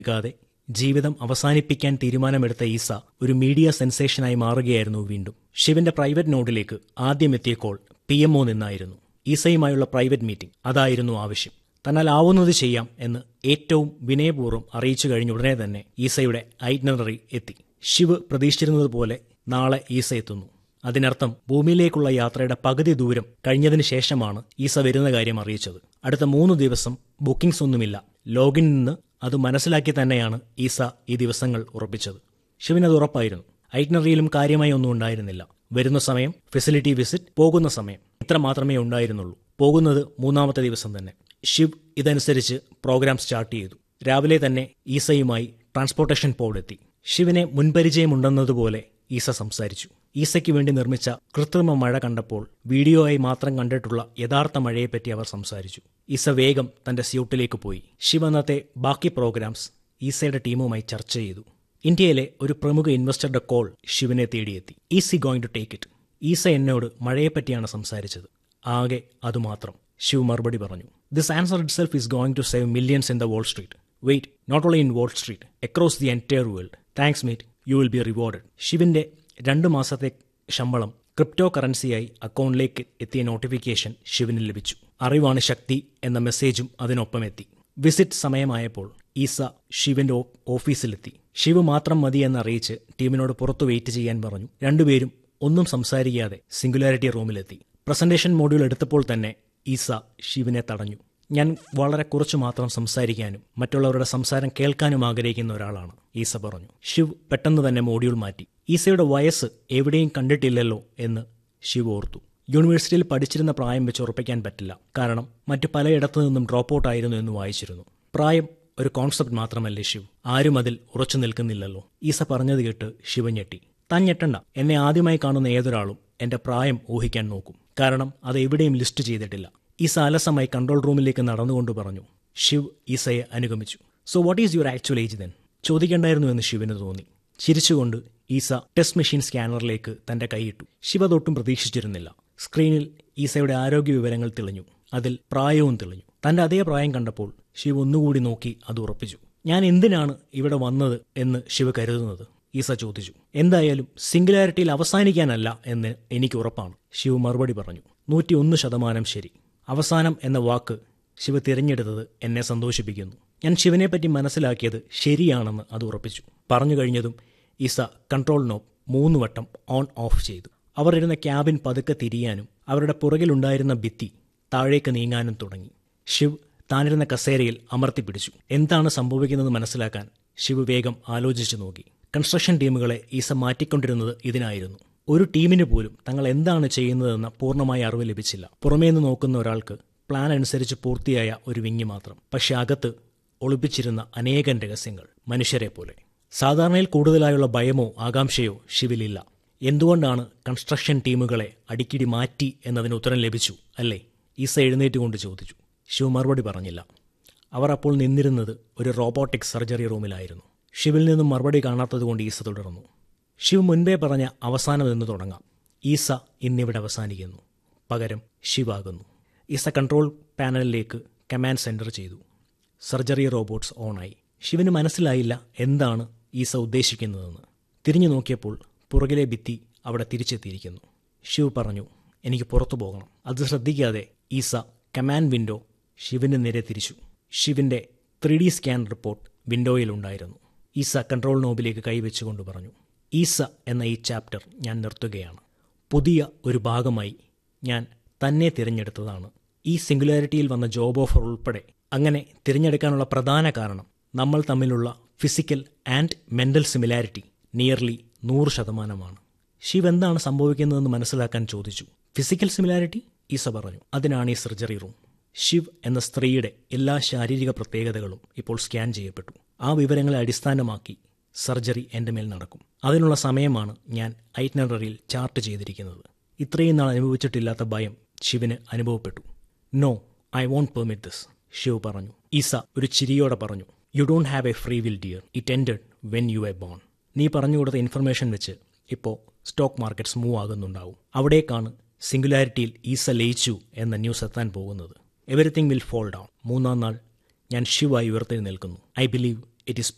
ാതെ ജീവിതം അവസാനിപ്പിക്കാൻ തീരുമാനമെടുത്ത ഈസ ഒരു മീഡിയ സെൻസേഷനായി മാറുകയായിരുന്നു വീണ്ടും ശിവന്റെ പ്രൈവറ്റ് നോഡിലേക്ക് ആദ്യം എത്തിയ കോൾ പി എംഒ നിന്നായിരുന്നു ഈസയുമായുള്ള പ്രൈവറ്റ് മീറ്റിംഗ് അതായിരുന്നു ആവശ്യം തന്നാൽ ആവുന്നത് ചെയ്യാം എന്ന് ഏറ്റവും വിനയപൂർവ്വം അറിയിച്ചു കഴിഞ്ഞ ഉടനെ തന്നെ ഈസയുടെ ഐറ്റ്നറി എത്തി ശിവ് പ്രതീക്ഷിച്ചിരുന്നതുപോലെ നാളെ ഈസ എത്തുന്നു അതിനർത്ഥം ഭൂമിയിലേക്കുള്ള യാത്രയുടെ പകുതി ദൂരം കഴിഞ്ഞതിന് ശേഷമാണ് ഈസ വരുന്ന കാര്യം അറിയിച്ചത് അടുത്ത മൂന്ന് ദിവസം ബുക്കിംഗ്സ് ഒന്നുമില്ല ലോഗിൻ നിന്ന് അത് മനസ്സിലാക്കി തന്നെയാണ് ഈസ ഈ ദിവസങ്ങൾ ഉറപ്പിച്ചത് ശിവനത് ഉറപ്പായിരുന്നു ഐറ്റ്നറിയിലും കാര്യമായി ഒന്നും ഉണ്ടായിരുന്നില്ല വരുന്ന സമയം ഫെസിലിറ്റി വിസിറ്റ് പോകുന്ന സമയം ഇത്ര മാത്രമേ ഉണ്ടായിരുന്നുള്ളൂ പോകുന്നത് മൂന്നാമത്തെ ദിവസം തന്നെ ശിവ് ഇതനുസരിച്ച് പ്രോഗ്രാം സ്റ്റാർട്ട് ചെയ്തു രാവിലെ തന്നെ ഈസയുമായി ട്രാൻസ്പോർട്ടേഷൻ പോഡെത്തി ശിവനെ മുൻപരിചയമുണ്ടെന്നതുപോലെ ഈസ സംസാരിച്ചു ഈസയ്ക്ക് വേണ്ടി നിർമ്മിച്ച കൃത്രിമ മഴ കണ്ടപ്പോൾ വീഡിയോ ആയി മാത്രം കണ്ടിട്ടുള്ള യഥാർത്ഥ മഴയെപ്പറ്റി അവർ സംസാരിച്ചു ഈസ വേഗം തന്റെ സ്യൂട്ടിലേക്ക് പോയി ശിവ അന്നത്തെ ബാക്കി പ്രോഗ്രാംസ് ഈസയുടെ ടീമുമായി ചർച്ച ചെയ്തു ഇന്ത്യയിലെ ഒരു പ്രമുഖ ഇൻവെസ്റ്ററുടെ കോൾ ശിവനെ തേടിയെത്തി easy going to take it Isa എന്നോട് മഴയെപ്പറ്റിയാണ് സംസാരിച്ചത് ആകെ അതുമാത്രം ശിവ് മറുപടി പറഞ്ഞു this answer itself is going to save millions in the Wall Street wait not only in Wall Street across the entire world thanks meet you will be rewarded ശിവിന്റെ രണ്ട് മാസത്തെ ശമ്പളം ക്രിപ്റ്റോ കറൻസിയായി അക്കൗണ്ടിലേക്ക് എത്തിയ നോട്ടിഫിക്കേഷൻ ശിവന് ലഭിച്ചു അറിവാണ് ശക്തി എന്ന മെസ്സേജും അതിനൊപ്പം എത്തി വിസിറ്റ് സമയമായപ്പോൾ ഈസ ശിവന്റെ ഓ- ഓഫീസിലെത്തി ശിവ് മാത്രം മതി എന്നറിയിച്ച് ടീമിനോട് പുറത്തു വെയിറ്റ് ചെയ്യാൻ പറഞ്ഞു രണ്ടുപേരും ഒന്നും സംസാരിക്കാതെ സിംഗുലാരിറ്റി റൂമിലെത്തി പ്രസന്റേഷൻ മോഡ്യൂൾ എടുത്തപ്പോൾ തന്നെ ഈസ ശിവനെ തടഞ്ഞു ഞാൻ വളരെ കുറച്ചു മാത്രം സംസാരിക്കാനും മറ്റുള്ളവരുടെ സംസാരം കേൾക്കാനും ആഗ്രഹിക്കുന്ന ഒരാളാണ് ഈസ പറഞ്ഞു ശിവ് പെട്ടെന്ന് തന്നെ മോഡ്യൂൾ മാറ്റി ഈസയുടെ വയസ്സ് എവിടെയും കണ്ടിട്ടില്ലല്ലോ എന്ന് ശിവ് ഓർത്തു യൂണിവേഴ്സിറ്റിയിൽ പഠിച്ചിരുന്ന പ്രായം വെച്ച് ഉറപ്പിക്കാൻ പറ്റില്ല കാരണം മറ്റു പലയിടത്തു നിന്നും ഡ്രോപ്പ് ഔട്ട് ആയിരുന്നു എന്ന് വായിച്ചിരുന്നു പ്രായം ഒരു കോൺസെപ്റ്റ് മാത്രമല്ലേ ശിവ് ആരും അതിൽ ഉറച്ചു നിൽക്കുന്നില്ലല്ലോ ഈസ പറഞ്ഞത് കേട്ട് ശിവ ഞെട്ടി താൻ ഞെട്ടണ്ട എന്നെ ആദ്യമായി കാണുന്ന ഏതൊരാളും എന്റെ പ്രായം ഊഹിക്കാൻ നോക്കും കാരണം അത് എവിടെയും ലിസ്റ്റ് ചെയ്തിട്ടില്ല ഈസ അലസമായി കൺട്രോൾ റൂമിലേക്ക് നടന്നുകൊണ്ട് പറഞ്ഞു ശിവ് ഈസയെ അനുഗമിച്ചു so what is your actual age then ചോദിക്കേണ്ടായിരുന്നു എന്ന് ശിവന് തോന്നി ചിരിച്ചുകൊണ്ട് ഈസ ടെസ്റ്റ് മെഷീൻ സ്കാനറിലേക്ക് തന്റെ കൈയിട്ടു ശിവ തൊട്ടും പ്രതീക്ഷിച്ചിരുന്നില്ല സ്ക്രീനിൽ ഈസയുടെ ആരോഗ്യ വിവരങ്ങൾ തെളിഞ്ഞു അതിൽ പ്രായവും തെളിഞ്ഞു തന്റെ അതേ പ്രായം കണ്ടപ്പോൾ ശിവ ഒന്നുകൂടി നോക്കി അത് ഉറപ്പിച്ചു ഞാൻ എന്തിനാണ് ഇവിടെ വന്നത് എന്ന് ശിവ കരുതുന്നത് ഈസ ചോദിച്ചു എന്തായാലും സിംഗുലാരിറ്റിയിൽ അവസാനിക്കാനല്ല എന്ന് എനിക്ക് ഉറപ്പാണ് ശിവ മറുപടി പറഞ്ഞു നൂറ്റി ഒന്ന് ശതമാനം ശരി അവസാനം എന്ന വാക്ക് ശിവ തിരഞ്ഞെടുത്തത് എന്നെ സന്തോഷിപ്പിക്കുന്നു ഞാൻ ശിവനെപ്പറ്റി മനസ്സിലാക്കിയത് ശരിയാണെന്ന് അത് ഉറപ്പിച്ചു പറഞ്ഞു കഴിഞ്ഞതും ഈസ കൺട്രോൾ നോബ് മൂന്ന് വട്ടം ഓൺ ഓഫ് ചെയ്തു അവർ ഇരുന്ന ക്യാബിൻ പതുക്കെ തിരിയാനും അവരുടെ പുറകിലുണ്ടായിരുന്ന ഭിത്തി താഴേക്ക് നീങ്ങാനും തുടങ്ങി ശിവ് താനിരുന്ന കസേരയിൽ അമർത്തി പിടിച്ചു എന്താണ് സംഭവിക്കുന്നത് മനസ്സിലാക്കാൻ ശിവ് വേഗം ആലോചിച്ചു നോക്കി കൺസ്ട്രക്ഷൻ ടീമുകളെ ഈസ മാറ്റിക്കൊണ്ടിരുന്നത് ഇതിനായിരുന്നു ഒരു ടീമിന് പോലും തങ്ങൾ എന്താണ് ചെയ്യുന്നതെന്ന പൂർണ്ണമായ അറിവ് ലഭിച്ചില്ല പുറമേ നിന്ന് നോക്കുന്ന ഒരാൾക്ക് പ്ലാൻ അനുസരിച്ച് പൂർത്തിയായ ഒരു വിങ്ങി മാത്രം പക്ഷെ അകത്ത് ഒളിപ്പിച്ചിരുന്ന അനേകം രഹസ്യങ്ങൾ മനുഷ്യരെ പോലെ സാധാരണയിൽ കൂടുതലായുള്ള ഭയമോ ആകാംക്ഷയോ ശിവിലില്ല എന്തുകൊണ്ടാണ് കൺസ്ട്രക്ഷൻ ടീമുകളെ അടിക്കടി മാറ്റി എന്നതിന് ഉത്തരം ലഭിച്ചു അല്ലേ ഈസ എഴുന്നേറ്റുകൊണ്ട് ചോദിച്ചു ശിവ് മറുപടി പറഞ്ഞില്ല അവർ അപ്പോൾ നിന്നിരുന്നത് ഒരു റോബോട്ടിക് സർജറി റൂമിലായിരുന്നു ശിവിൽ നിന്നും മറുപടി കാണാത്തതുകൊണ്ട് ഈസ തുടർന്നു ശിവ് മുൻപേ പറഞ്ഞ അവസാനം എന്ന് തുടങ്ങാം ഈസ ഇന്നിവിടെ അവസാനിക്കുന്നു പകരം ശിവാകുന്നു ഈസ കൺട്രോൾ പാനലിലേക്ക് കമാൻഡ് സെൻറ്റർ ചെയ്തു സർജറി റോബോട്ട്സ് ഓണായി ശിവന് മനസ്സിലായില്ല എന്താണ് ഈസ ഉദ്ദേശിക്കുന്നതെന്ന് തിരിഞ്ഞു നോക്കിയപ്പോൾ പുറകിലെ ഭിത്തി അവിടെ തിരിച്ചെത്തിയിരിക്കുന്നു ശിവ് പറഞ്ഞു എനിക്ക് പുറത്തു പോകണം അത് ശ്രദ്ധിക്കാതെ ഈസ കമാൻഡ് വിൻഡോ ശിവന് നേരെ തിരിച്ചു ശിവന്റെ ത്രീ ഡി സ്കാൻ റിപ്പോർട്ട് വിൻഡോയിലുണ്ടായിരുന്നു ഈസ കൺട്രോൾ നോബിലേക്ക് കൈവച്ചുകൊണ്ട് പറഞ്ഞു ഈസ എന്ന ഈ ചാപ്റ്റർ ഞാൻ നിർത്തുകയാണ് പുതിയ ഒരു ഭാഗമായി ഞാൻ തന്നെ തിരഞ്ഞെടുത്തതാണ് ഈ സിംഗുലാരിറ്റിയിൽ വന്ന ജോബ് ഓഫർ ഉൾപ്പെടെ അങ്ങനെ തിരഞ്ഞെടുക്കാനുള്ള പ്രധാന കാരണം നമ്മൾ തമ്മിലുള്ള physical and mental similarity nearly നൂറ് ശതമാനമാണ് ശിവ് എന്താണ് സംഭവിക്കുന്നതെന്ന് മനസ്സിലാക്കാൻ ചോദിച്ചു ഫിസിക്കൽ സിമിലാരിറ്റി ഈസ പറഞ്ഞു അതിനാണ് ഈ സർജറി റൂം ശിവ് എന്ന സ്ത്രീയുടെ എല്ലാ ശാരീരിക പ്രത്യേകതകളും ഇപ്പോൾ സ്കാൻ ചെയ്യപ്പെട്ടു ആ വിവരങ്ങളെ അടിസ്ഥാനമാക്കി സർജറി എൻ്റെ മേൽ നടക്കും അതിനുള്ള സമയമാണ് ഞാൻ ഐറ്റ്നറിയിൽ ചാർട്ട് ചെയ്തിരിക്കുന്നത് ഇത്രയും നാൾ അനുഭവിച്ചിട്ടില്ലാത്ത ഭയം ശിവന് അനുഭവപ്പെട്ടു no I won't permit this Shiv പറഞ്ഞു ഈസ ഒരു ചിരിയോടെ പറഞ്ഞു you don't have a free will dear it ended when you a born നീ പറഞ്ഞു കൊടുത്ത ഇൻഫർമേഷൻ വെച്ച് ഇപ്പോൾ സ്റ്റോക്ക് മാർക്കറ്റ്സ് മൂവ് ആകുന്നുണ്ടാവും അവിടേക്കാണ് സിംഗുലാരിറ്റിയിൽ ഈസ ലയിച്ചു എന്ന ന്യൂസ് എത്താൻ പോകുന്നത് എവറിത്തിങ് വിൽ ഫോൾ ഡൗൺ മൂന്നാം നാൾ ഞാൻ ശിവായി ഉയർത്തെഴുന്നേൽക്കുന്നു ഐ ബിലീവ് ഇറ്റ് ഈസ്